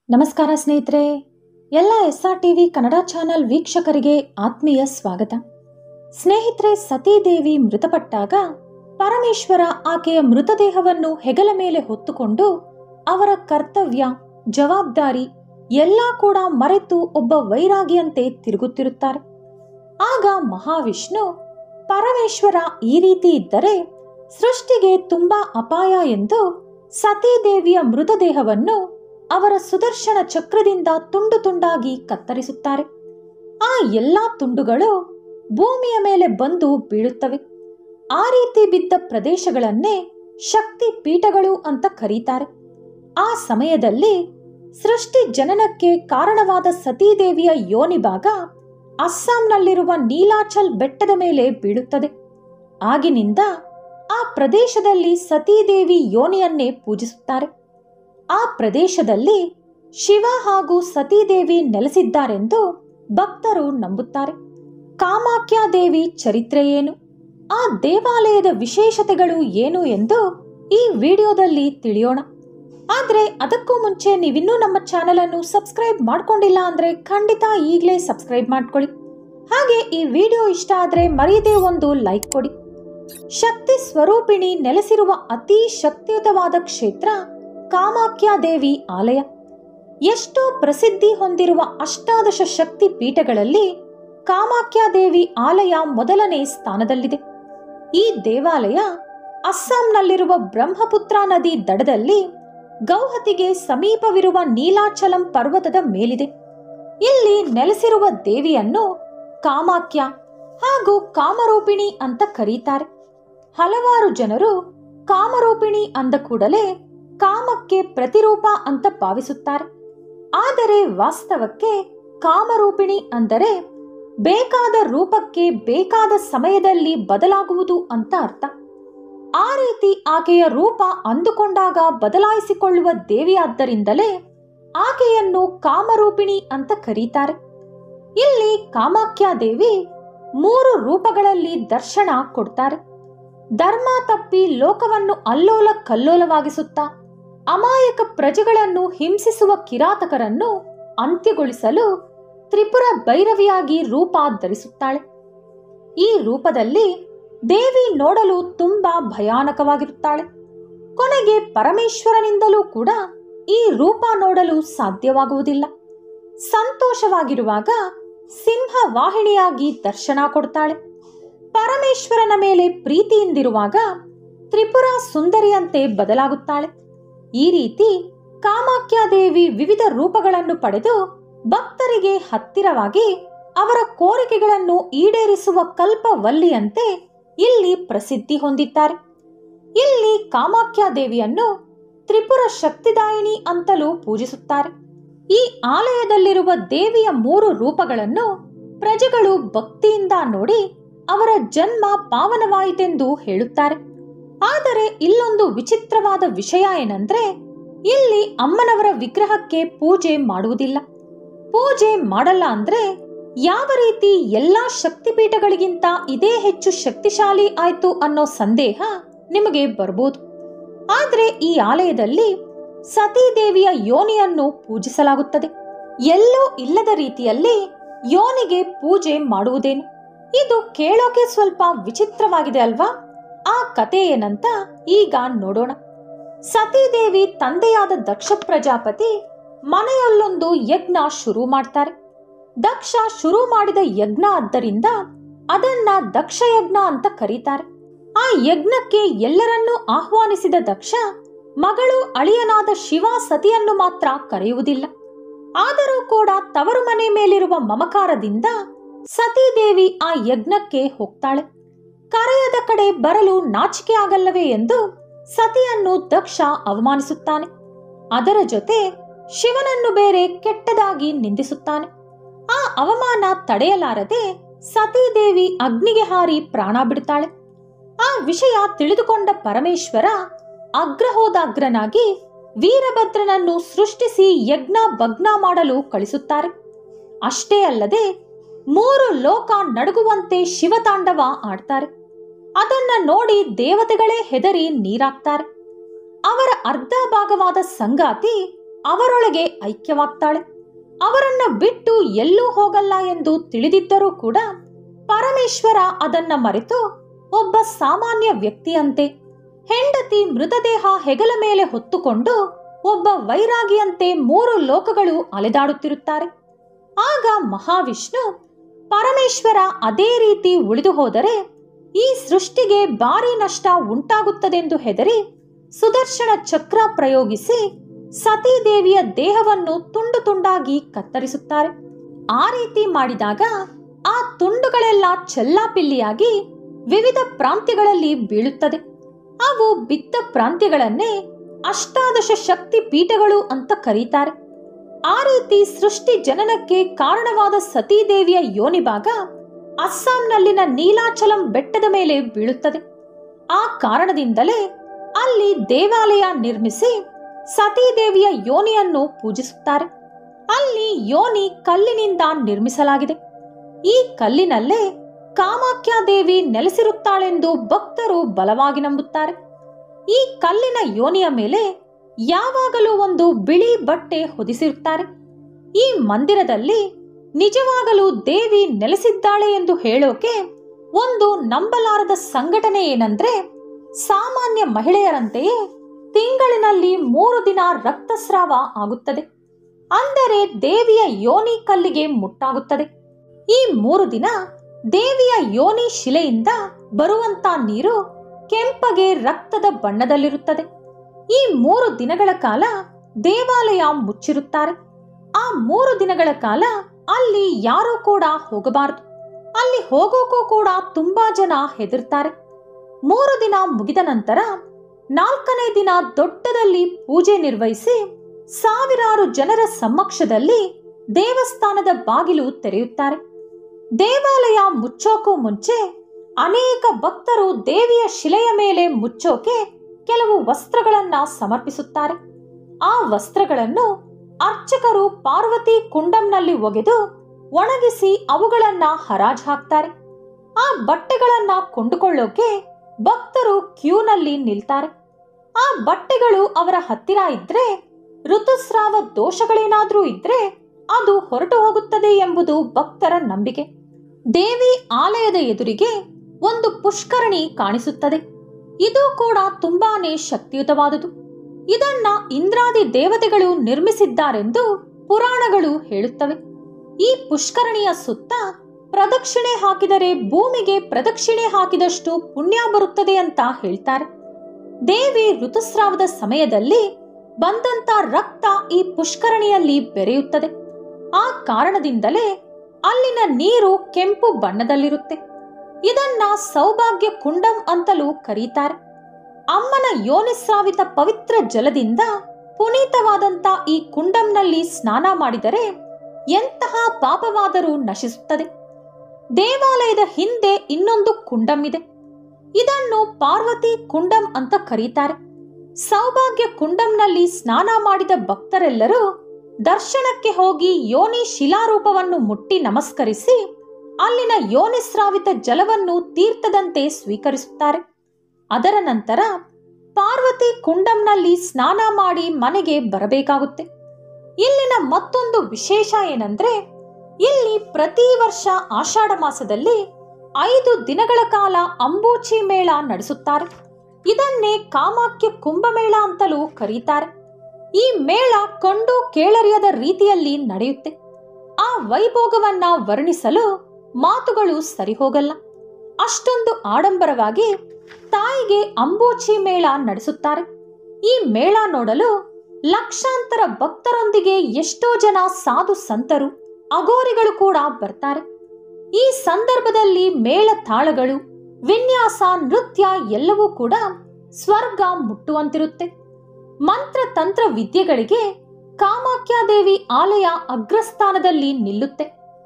ನಮಸ್ಕಾರ ಸ್ನೇಹಿತರೆ ಎಲ್ಲ S R TV Kannada channel ವೀಕ್ಷಕರಿಗೆ ಆತ್ಮೀಯ ಸ್ವಾಗತ ಸ್ನೇಹಿತರೆ ಸತೀದೇವಿ ಮೃತಪಟ್ಟಾಗ ಪರಮೇಶ್ವರ ಆಕೆಯ ಮೃತದೇಹವನ್ನು ಹೆಗಲ ಮೇಲೆ ಹೊತ್ತುಕೊಂಡು ಅವರ ಕರ್ತವ್ಯ ಜವಾಬ್ದಾರಿ ಎಲ್ಲ ಕೂಡ ಮರೆತು ಒಬ್ಬ ವೈರಾಗಿಯಂತೆ ತಿರುಗುತ್ತಿರುತ್ತಾರೆ ಆಗ ಮಹಾವಿಷ್ಣು ಪರಮೇಶ್ವರ ಈ ರೀತಿ ಇದ್ದರೆ ಸೃಷ್ಟಿಗೆ ತುಂಬಾ ಅಪಾಯ ಎಂದು ಸತೀದೇವಿಯ ಮೃತದೇಹವನ್ನು ಅವರ ಸುದರ್ಶನ ಚಕ್ರದಿಂದ ತುಂಡು ತುಂಡಾಗಿ ಕತ್ತರಿಸುತ್ತಾರೆ ಆ ಎಲ್ಲಾ ತುಂಡುಗಳು ಭೂಮಿಯ ಮೇಲೆ ಬಂದು ಬೀಳುತ್ತವೆ ಆ ರೀತಿ ಬಿದ್ದ ಪ್ರದೇಶಗಳನ್ನೇ ಶಕ್ತಿ ಪೀಠಗಳು ಅಂತ ಕರೀತಾರೆ ಆ ಸಮಯದಲ್ಲಿ ಸೃಷ್ಟಿ ಜನನಕ್ಕೆ ಕಾರಣವಾದ ಸತೀದೇವಿಯ ಯೋನಿಭಾಗ ಅಸ್ಸಾಂನಲ್ಲಿರುವ ನೀಲಾಚಲ್ ಬೆಟ್ಟದ ಮೇಲೆ ಬೀಳುತ್ತದೆ ಆಗಿನಿಂದ ಆ ಪ್ರದೇಶದಲ್ಲಿ ಸತೀದೇವಿ ಯೋನಿಯನ್ನೇ ಪೂಜಿಸುತ್ತಾರೆ ಆ ಪ್ರದೇಶದಲ್ಲಿ ಶಿವ ಹಾಗೂ ಸತೀದೇವಿ ನೆಲೆಸಿದ್ದಾರೆಂದು ಭಕ್ತರು ನಂಬುತ್ತಾರೆ ಕಾಮಾಖ್ಯಾದೇವಿ ಚರಿತ್ರೆ ಏನು ಆ ದೇವಾಲಯದ ವಿಶೇಷತೆಗಳು ಏನು ಎಂದು ಈ ವಿಡಿಯೋದಲ್ಲಿ ತಿಳಿಯೋಣ ಆದರೆ ಅದಕ್ಕೂ ಮುಂಚೆ ನೀವಿನ್ನೂ ನಮ್ಮ ಚಾನೆಲ್ ಅನ್ನು ಸಬ್ಸ್ಕ್ರೈಬ್ ಮಾಡ್ಕೊಂಡಿಲ್ಲ ಅಂದ್ರೆ ಖಂಡಿತ ಈಗಲೇ ಸಬ್ಸ್ಕ್ರೈಬ್ ಮಾಡ್ಕೊಳ್ಳಿ ಹಾಗೆ ಈ ವಿಡಿಯೋ ಇಷ್ಟ ಆದರೆ ಮರೆಯದೇ ಒಂದು ಲೈಕ್ ಕೊಡಿ ಶಕ್ತಿ ಸ್ವರೂಪಿಣಿ ನೆಲೆಸಿರುವ ಅತಿ ಶಕ್ತಿಯುತವಾದ ಕ್ಷೇತ್ರ ಕಾಮಾಖ್ಯಾದೇವಿ ಆಲಯ ಎಷ್ಟೋ ಪ್ರಸಿದ್ಧಿ ಹೊಂದಿರುವ ಅಷ್ಟಾದಶ ಶಕ್ತಿ ಪೀಠಗಳಲ್ಲಿ ಕಾಮಾಖ್ಯಾದೇವಿ ಆಲಯ ಮೊದಲನೇ ಸ್ಥಾನದಲ್ಲಿದೆ ಈ ದೇವಾಲಯ ಅಸ್ಸಾಂನಲ್ಲಿರುವ ಬ್ರಹ್ಮಪುತ್ರ ನದಿ ದಡದಲ್ಲಿ ಗೌಹತಿಗೆ ಸಮೀಪವಿರುವ ನೀಲಾಚಲಂ ಪರ್ವತದ ಮೇಲಿದೆ ಇಲ್ಲಿ ನೆಲೆಸಿರುವ ದೇವಿಯನ್ನು ಕಾಮಾಖ್ಯ ಹಾಗೂ ಕಾಮರೂಪಿಣಿ ಅಂತ ಕರೀತಾರೆ ಹಲವಾರು ಜನರು ಕಾಮರೂಪಿಣಿ ಅಂದ ಕೂಡಲೇ ಕಾಮಕ್ಕೆ ಪ್ರತಿರೂಪ ಅಂತ ಭಾವಿಸುತ್ತಾರೆ ಆದರೆ ವಾಸ್ತವಕ್ಕೆ ಕಾಮರೂಪಿಣಿ ಅಂದರೆ ಬೇಕಾದ ರೂಪಕ್ಕೆ ಬೇಕಾದ ಸಮಯದಲ್ಲಿ ಬದಲಾಗುವುದು ಅಂತ ಅರ್ಥ ಆ ರೀತಿ ಆಕೆಯ ರೂಪ ಅಂದುಕೊಂಡಾಗ ಬದಲಾಯಿಸಿಕೊಳ್ಳುವ ದೇವಿಯಾದ್ದರಿಂದಲೇ ಆಕೆಯನ್ನು ಕಾಮರೂಪಿಣಿ ಅಂತ ಕರೀತಾರೆ ಇಲ್ಲಿ ಕಾಮಾಖ್ಯಾದೇವಿ ಮೂರು ರೂಪಗಳಲ್ಲಿ ದರ್ಶನ ಕೊಡ್ತಾರೆ ಧರ್ಮ ತಪ್ಪಿ ಲೋಕವನ್ನು ಅಲ್ಲೋಲ ಕಲ್ಲೋಲವಾಗಿಸುತ್ತಾ ಅಮಾಯಕ ಪ್ರಜೆಗಳನ್ನು ಹಿಂಸಿಸುವ ಕಿರಾತಕರನ್ನು ಅಂತ್ಯಗೊಳಿಸಲು ತ್ರಿಪುರ ಭೈರವಿಯಾಗಿ ರೂಪ ಧರಿಸುತ್ತಾಳೆ ಈ ರೂಪದಲ್ಲಿ ದೇವಿ ನೋಡಲು ತುಂಬಾ ಭಯಾನಕವಾಗಿರುತ್ತಾಳೆ ಕೊನೆಗೆ ಪರಮೇಶ್ವರನಿಂದಲೂ ಕೂಡ ಈ ರೂಪ ನೋಡಲು ಸಾಧ್ಯವಾಗುವುದಿಲ್ಲ ಸಂತೋಷವಾಗಿರುವಾಗ ಸಿಂಹ ವಾಹಿನಿಯಾಗಿ ದರ್ಶನ ಕೊಡ್ತಾಳೆ ಪರಮೇಶ್ವರನ ಮೇಲೆ ಪ್ರೀತಿಯಿಂದಿರುವಾಗ ತ್ರಿಪುರ ಸುಂದರಿಯಂತೆ ಬದಲಾಗುತ್ತಾಳೆ ಈ ರೀತಿ ಕಾಮಾಖ್ಯಾದೇವಿ ವಿವಿಧ ರೂಪಗಳನ್ನು ಪಡೆದು ಭಕ್ತರಿಗೆ ಹತ್ತಿರವಾಗಿ ಅವರ ಕೋರಿಕೆಗಳನ್ನು ಈಡೇರಿಸುವ ಕಲ್ಪವಲ್ಲಿಯಂತೆ ಇಲ್ಲಿ ಪ್ರಸಿದ್ಧಿ ಹೊಂದಿದ್ದಾರೆ ಇಲ್ಲಿ ಕಾಮಾಖ್ಯಾದೇವಿಯನ್ನು ತ್ರಿಪುರ ಶಕ್ತಿದಾಯಿನಿ ಅಂತಲೂ ಪೂಜಿಸುತ್ತಾರೆ ಈ ಆಲಯದಲ್ಲಿರುವ ದೇವಿಯ ಮೂರು ರೂಪಗಳನ್ನು ಪ್ರಜೆಗಳು ಭಕ್ತಿಯಿಂದ ನೋಡಿ ಅವರ ಜನ್ಮ ಪಾವನವಾಯಿತೆಂದು ಹೇಳುತ್ತಾರೆ ಆದರೆ ಇಲ್ಲೊಂದು ವಿಚಿತ್ರವಾದ ವಿಷಯ ಏನಂದ್ರೆ ಇಲ್ಲಿ ಅಮ್ಮನವರ ವಿಗ್ರಹಕ್ಕೆ ಪೂಜೆ ಮಾಡುವುದಿಲ್ಲ ಪೂಜೆ ಮಾಡಲ್ಲ ಅಂದ್ರೆ ಯಾವ ರೀತಿ ಎಲ್ಲಾ ಶಕ್ತಿಪೀಠಗಳಿಗಿಂತ ಇದೇ ಹೆಚ್ಚು ಶಕ್ತಿಶಾಲಿ ಆಯ್ತು ಅನ್ನೋ ಸಂದೇಹ ನಿಮಗೆ ಬರ್ಬೋದು ಆದ್ರೆ ಈ ಆಲಯದಲ್ಲಿ ಸತೀದೇವಿಯ ಯೋನಿಯನ್ನು ಪೂಜಿಸಲಾಗುತ್ತದೆ ಎಲ್ಲೂ ಇಲ್ಲದ ರೀತಿಯಲ್ಲಿ ಯೋನಿಗೆ ಪೂಜೆ ಮಾಡುವುದೇನು ಇದು ಕೇಳೋಕೆ ಸ್ವಲ್ಪ ವಿಚಿತ್ರವಾಗಿದೆ ಅಲ್ವಾ ಆ ಕತೆ ಏನಂತ ಈಗ ನೋಡೋಣ ಸತೀದೇವಿ ತಂದೆಯಾದ ದಕ್ಷ ಪ್ರಜಾಪತಿ ಮನೆಯಲ್ಲೊಂದು ಯಜ್ಞ ಶುರು ಮಾಡ್ತಾರೆ ದಕ್ಷ ಶುರು ಮಾಡಿದ ಯಜ್ಞ ಆದ್ದರಿಂದ ಅದನ್ನ ದಕ್ಷ ಯಜ್ಞ ಅಂತ ಕರೀತಾರೆ ಆ ಯಜ್ಞಕ್ಕೆ ಎಲ್ಲರನ್ನೂ ಆಹ್ವಾನಿಸಿದ ದಕ್ಷ ಮಗಳು ಅಳಿಯನಾದ ಶಿವ ಸತಿಯನ್ನು ಮಾತ್ರ ಕರೆಯುವುದಿಲ್ಲ ಆದರೂ ಕೂಡ ತವರು ಮನೆ ಮೇಲಿರುವ ಮಮಕಾರದಿಂದ ಸತೀದೇವಿ ಆ ಯಜ್ಞಕ್ಕೆ ಹೋಗ್ತಾಳೆ ಕರೆಯದ ಕಡೆ ಬರಲು ನಾಚಿಕೆ ಆಗಲ್ಲವೇ ಎಂದು ಸತಿಯನ್ನು ದಕ್ಷ ಅವಮಾನಿಸುತ್ತಾನೆ ಅದರ ಜೊತೆ ಶಿವನನ್ನು ಬೇರೆ ಕೆಟ್ಟದಾಗಿ ನಿಂದಿಸುತ್ತಾನೆ ಆ ಅವಮಾನ ತಡೆಯಲಾರದೆ ಸತೀದೇವಿ ಅಗ್ನಿಗೆ ಹಾರಿ ಪ್ರಾಣ ಬಿಡುತ್ತಾಳೆ ಆ ವಿಷಯ ತಿಳಿದುಕೊಂಡ ಪರಮೇಶ್ವರ ಅಗ್ರಹೋದಾಗ್ರನಾಗಿ ವೀರಭದ್ರನನ್ನು ಸೃಷ್ಟಿಸಿ ಯಜ್ಞ ಭಗ್ನ ಮಾಡಲು ಕಳಿಸುತ್ತಾರೆ ಅಷ್ಟೇ ಅಲ್ಲದೆ ಮೂರು ಲೋಕ ನಡುಗುವಂತೆ ಶಿವತಾಂಡವ ಆಡ್ತಾರೆ ಅದನ್ನ ನೋಡಿ ದೇವತೆಗಳೇ ಹೆದರಿ ನೀರಾಕ್ತಾರೆ ಅವರ ಅರ್ಧ ಭಾಗವಾದ ಸಂಗಾತಿ ಅವರೊಳಗೆ ಐಕ್ಯವಾಗ್ತಾಳೆ ಅವರನ್ನ ಬಿಟ್ಟು ಎಲ್ಲೂ ಹೋಗಲ್ಲ ಎಂದು ತಿಳಿದಿದ್ದರೂ ಕೂಡ ಪರಮೇಶ್ವರ ಅದನ್ನ ಮರೆತು ಒಬ್ಬ ಸಾಮಾನ್ಯ ವ್ಯಕ್ತಿಯಂತೆ ಹೆಂಡತಿ ಮೃತದೇಹ ಹೆಗಲ ಮೇಲೆ ಹೊತ್ತುಕೊಂಡು ಒಬ್ಬ ವೈರಾಗಿಯಂತೆ ಮೂರು ಲೋಕಗಳು ಅಲೆದಾಡುತ್ತಿರುತ್ತಾರೆ ಆಗ ಮಹಾವಿಷ್ಣು ಪರಮೇಶ್ವರ ಅದೇ ರೀತಿ ಉಳಿದು ಹೋದರೆ ಈ ಸೃಷ್ಟಿಗೆ ಭಾರಿ ನಷ್ಟ ಉಂಟಾಗುತ್ತದೆಂದು ಹೆದರಿ ಸುದರ್ಶನ ಚಕ್ರ ಪ್ರಯೋಗಿಸಿ ಸತೀದೇವಿಯ ದೇಹವನ್ನು ತುಂಡು ತುಂಡಾಗಿ ಕತ್ತರಿಸುತ್ತಾರೆ ಆ ರೀತಿ ಮಾಡಿದಾಗ ಆ ತುಂಡುಗಳೆಲ್ಲ ಚೆಲ್ಲಾಪಿಲ್ಲಿಯಾಗಿ ವಿವಿಧ ಪ್ರಾಂತ್ಯಗಳಲ್ಲಿ ಬೀಳುತ್ತದೆ ಅವು ಬಿದ್ದ ಪ್ರಾಂತ್ಯಗಳನ್ನೇ ಅಷ್ಟಾದಶ ಶಕ್ತಿ ಪೀಠಗಳು ಅಂತ ಕರೀತಾರೆ ಆ ರೀತಿ ಸೃಷ್ಟಿ ಜನನಕ್ಕೆ ಕಾರಣವಾದ ಸತೀದೇವಿಯ ಯೋನಿಭಾಗ ಅಸ್ಸಾಂನಲ್ಲಿನ ನೀಲಾಚಲಂ ಬೆಟ್ಟದ ಮೇಲೆ ಬೀಳುತ್ತದೆ ಆ ಕಾರಣದಿಂದಲೇ ಅಲ್ಲಿ ದೇವಾಲಯ ನಿರ್ಮಿಸಿ ಸತೀದೇವಿಯ ಯೋನಿಯನ್ನು ಪೂಜಿಸುತ್ತಾರೆ ಅಲ್ಲಿ ಯೋನಿ ಕಲ್ಲಿನಿಂದ ನಿರ್ಮಿಸಲಾಗಿದೆ ಈ ಕಲ್ಲಿನಲ್ಲೇ ಕಾಮಾಖ್ಯಾದೇವಿ ನೆಲೆಸಿರುತ್ತಾಳೆಂದು ಭಕ್ತರು ಬಲವಾಗಿ ನಂಬುತ್ತಾರೆ ಈ ಕಲ್ಲಿನ ಯೋನಿಯ ಮೇಲೆ ಯಾವಾಗಲೂ ಒಂದು ಬಿಳಿ ಬಟ್ಟೆ ಹೊದಿಸಿರುತ್ತಾರೆ ಈ ಮಂದಿರದಲ್ಲಿ ನಿಜವಾಗಲೂ ದೇವಿ ನೆಲೆಸಿದ್ದಾಳೆ ಎಂದು ಹೇಳೋಕೆ ಒಂದು ನಂಬಲಾರದ ಸಂಘಟನೆ ಏನಂದ್ರೆ ಸಾಮಾನ್ಯ ಮಹಿಳೆಯರಂತೆಯೇ ತಿಂಗಳಿನಲ್ಲಿ ಮೂರು ದಿನ ರಕ್ತಸ್ರಾವ ಆಗುತ್ತದೆ ಅಂದರೆ ದೇವಿಯ ಯೋನಿ ಕಲ್ಲಿಗೆ ಮುಟ್ಟಾಗುತ್ತದೆ ಈ ಮೂರು ದಿನ ದೇವಿಯ ಯೋನಿ ಶಿಲೆಯಿಂದ ಬರುವಂತ ನೀರು ಕೆಂಪಗೆ ರಕ್ತದ ಬಣ್ಣದಲ್ಲಿರುತ್ತದೆ ಈ ಮೂರು ದಿನಗಳ ಕಾಲ ದೇವಾಲಯ ಮುಚ್ಚಿರುತ್ತಾರೆ ಆ ಮೂರು ದಿನಗಳ ಕಾಲ ಅಲ್ಲಿ ಯಾರೂ ಕೂಡ ಹೋಗಬಾರದು ಅಲ್ಲಿ ಹೋಗೋಕೂ ಕೂಡ ತುಂಬಾ ಜನ ಹೆದರ್ತಾರೆ ಮೂರು ದಿನ ಮುಗಿದ ನಂತರ ನಾಲ್ಕನೇ ದಿನ ದೊಡ್ಡದಲ್ಲಿ ಪೂಜೆ ನಿರ್ವಹಿಸಿ ಸಾವಿರಾರು ಜನರ ಸಮಕ್ಷದಲ್ಲಿ ದೇವಸ್ಥಾನದ ಬಾಗಿಲು ತೆರೆಯುತ್ತಾರೆ ದೇವಾಲಯ ಮುಚ್ಚೋಕೂ ಮುಂಚೆ ಅನೇಕ ಭಕ್ತರು ದೇವಿಯ ಶಿಲೆಯ ಮೇಲೆ ಮುಚ್ಚೋಕೆ ಕೆಲವು ವಸ್ತ್ರಗಳನ್ನ ಸಮರ್ಪಿಸುತ್ತಾರೆ ಆ ವಸ್ತ್ರಗಳನ್ನು ಅರ್ಚಕರು ಪಾರ್ವತಿ ಕುಂಡಂನಲ್ಲಿ ಒಗೆದು ಒಣಗಿಸಿ ಅವುಗಳನ್ನ ಹರಾಜ್ ಹಾಕ್ತಾರೆ ಆ ಬಟ್ಟೆಗಳನ್ನ ಕೊಂಡುಕೊಳ್ಳೋಕೆ ಭಕ್ತರು ಕ್ಯೂನಲ್ಲಿ ನಿಲ್ತಾರೆ ಆ ಬಟ್ಟೆಗಳು ಅವರ ಹತ್ತಿರ ಇದ್ರೆ ಋತುಸ್ರಾವ ದೋಷಗಳೇನಾದ್ರೂ ಇದ್ರೆ ಅದು ಹೊರಟು ಹೋಗುತ್ತದೆ ಎಂಬುದು ಭಕ್ತರ ನಂಬಿಕೆ ದೇವಿ ಆಲಯದ ಎದುರಿಗೆ ಒಂದು ಪುಷ್ಕರಣಿ ಕಾಣಿಸುತ್ತದೆ ಇದು ಕೂಡ ತುಂಬಾನೇ ಶಕ್ತಿಯುತವಾದುದು ಇದನ್ನ ಇಂದ್ರಾದಿ ದೇವತೆಗಳು ನಿರ್ಮಿಸಿದ್ದಾರೆಂದು ಪುರಾಣಗಳು ಹೇಳುತ್ತವೆ ಈ ಪುಷ್ಕರಣಿಯ ಸುತ್ತ ಪ್ರದಕ್ಷಿಣೆ ಹಾಕಿದರೆ ಭೂಮಿಗೆ ಪ್ರದಕ್ಷಿಣೆ ಹಾಕಿದಷ್ಟು ಪುಣ್ಯ ಬರುತ್ತದೆ ಅಂತ ಹೇಳ್ತಾರೆ ದೇವಿ ಋತುಸ್ರಾವದ ಸಮಯದಲ್ಲಿ ಬಂದಂತ ರಕ್ತ ಈ ಪುಷ್ಕರಣಿಯಲ್ಲಿ ಬೆರೆಯುತ್ತದೆ ಆ ಕಾರಣದಿಂದಲೇ ಅಲ್ಲಿನ ನೀರು ಕೆಂಪು ಬಣ್ಣದಲ್ಲಿರುತ್ತೆ ಇದನ್ನ ಸೌಭಾಗ್ಯ ಕುಂಡಂ ಅಂತಲೂ ಕರೀತಾರೆ ಅಮ್ಮನ ಯೋನಿಸ್ರಾವಿತ ಪವಿತ್ರ ಜಲದಿಂದ ಪುನೀತವಾದಂತ ಈ ಕುಂಡಂನಲ್ಲಿ ಸ್ನಾನ ಮಾಡಿದರೆ ಎಂತಹ ಪಾಪವಾದರೂ ನಶಿಸುತ್ತದೆ ದೇವಾಲಯದ ಹಿಂದೆ ಇನ್ನೊಂದು ಕುಂಡಂ ಇದೆ ಇದನ್ನು ಪಾರ್ವತಿ ಕುಂಡಂ ಅಂತ ಕರೀತಾರೆ ಸೌಭಾಗ್ಯ ಕುಂಡಂನಲ್ಲಿ ಸ್ನಾನ ಮಾಡಿದ ಭಕ್ತರೆಲ್ಲರೂ ದರ್ಶನಕ್ಕೆ ಹೋಗಿ ಯೋನಿ ಶಿಲಾರೂಪವನ್ನು ಮುಟ್ಟಿ ನಮಸ್ಕರಿಸಿ ಅಲ್ಲಿನ ಯೋನಿಸ್ರಾವಿತ ಜಲವನ್ನು ತೀರ್ಥದಂತೆ ಸ್ವೀಕರಿಸುತ್ತಾರೆ ಅದರ ನಂತರ ಪಾರ್ವತಿ ಕುಂಡಂನಲ್ಲಿ ಸ್ನಾನ ಮಾಡಿ ಮನೆಗೆ ಬರಬೇಕಾಗುತ್ತೆ ಇಲ್ಲಿನ ಮತ್ತೊಂದು ವಿಶೇಷ ಏನಂದ್ರೆ ಇಲ್ಲಿ ಪ್ರತಿ ವರ್ಷ ಆಷಾಢ ಮಾಸದಲ್ಲಿ ಐದು ದಿನಗಳ ಕಾಲ ಅಂಬೂಚಿ ಮೇಳ ನಡೆಸುತ್ತಾರೆ ಇದನ್ನೇ ಕಾಮಾಖ್ಯ ಕುಂಭಮೇಳ ಅಂತಲೂ ಕರೀತಾರೆ ಈ ಮೇಳ ಕಂಡು ಕೇಳರಿಯದ ರೀತಿಯಲ್ಲಿ ನಡೆಯುತ್ತೆ ಆ ವೈಭೋಗವನ್ನ ವರ್ಣಿಸಲು ಮಾತುಗಳು ಸರಿಹೋಗಲ್ಲ ಅಷ್ಟೊಂದು ಆಡಂಬರವಾಗಿ ತಾಯಿಗೆ ಅಂಬೂಚಿ ಮೇಳ ನಡೆಸುತ್ತಾರೆ ಈ ಮೇಳ ನೋಡಲು ಲಕ್ಷಾಂತರ ಭಕ್ತರೊಂದಿಗೆ ಎಷ್ಟೋ ಜನ ಸಾಧು ಸಂತರು ಅಗೋರಿಗಳು ಕೂಡ ಬರ್ತಾರೆ ಈ ಸಂದರ್ಭದಲ್ಲಿ ಮೇಳ ತಾಳಗಳು ವಿನ್ಯಾಸ ನೃತ್ಯ ಎಲ್ಲವೂ ಕೂಡ ಸ್ವರ್ಗ ಮುಟ್ಟುವಂತಿರುತ್ತೆ ಮಂತ್ರ ತಂತ್ರ ವಿದ್ಯೆಗಳಿಗೆ ಕಾಮಾಖ್ಯಾದೇವಿ ಆಲಯ ಅಗ್ರಸ್ಥಾನದಲ್ಲಿ ನಿಲ್ಲುತ್ತೆ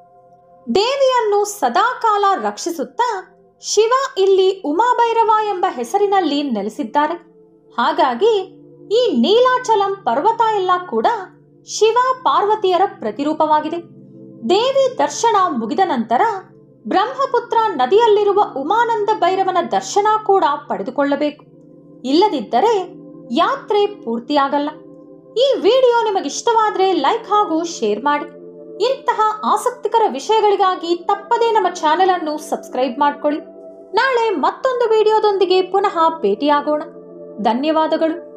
ದೇವಿಯನ್ನು ಸದಾಕಾಲ ರಕ್ಷಿಸುತ್ತಾ ಶಿವ ಇಲ್ಲಿ ಉಮಾಭೈರವ ಎಂಬ ಹೆಸರಿನಲ್ಲಿ ನೆಲೆಸಿದ್ದಾರೆ ಹಾಗಾಗಿ ಈ ನೀಲಾಚಲಂ ಪರ್ವತ ಎಲ್ಲ ಕೂಡ ಶಿವ ಪಾರ್ವತಿಯರ ಪ್ರತಿರೂಪವಾಗಿದೆ ದೇವಿ ದರ್ಶನ ಮುಗಿದ ನಂತರ ಬ್ರಹ್ಮಪುತ್ರ ನದಿಯಲ್ಲಿರುವ ಉಮಾನಂದ ಭೈರವನ ದರ್ಶನ ಕೂಡ ಪಡೆದುಕೊಳ್ಳಬೇಕು ಇಲ್ಲದಿದ್ದರೆ ಯಾತ್ರೆ ಪೂರ್ತಿಯಾಗಲ್ಲ ಈ ವಿಡಿಯೋ ನಿಮಗಿಷ್ಟವಾದ್ರೆ ಲೈಕ್ ಹಾಗೂ ಶೇರ್ ಮಾಡಿ ಇಂತಹ ಆಸಕ್ತಿಕರ ವಿಷಯಗಳಿಗಾಗಿ ತಪ್ಪದೇ ನಮ್ಮ ಚಾನೆಲ್ ಅನ್ನು ಸಬ್ಸ್ಕ್ರೈಬ್ ಮಾಡ್ಕೊಳ್ಳಿ ನಾಳೆ ಮತ್ತೊಂದು ವಿಡಿಯೋದೊಂದಿಗೆ ಪುನಃ ಭೇಟಿಯಾಗೋಣ ಧನ್ಯವಾದಗಳು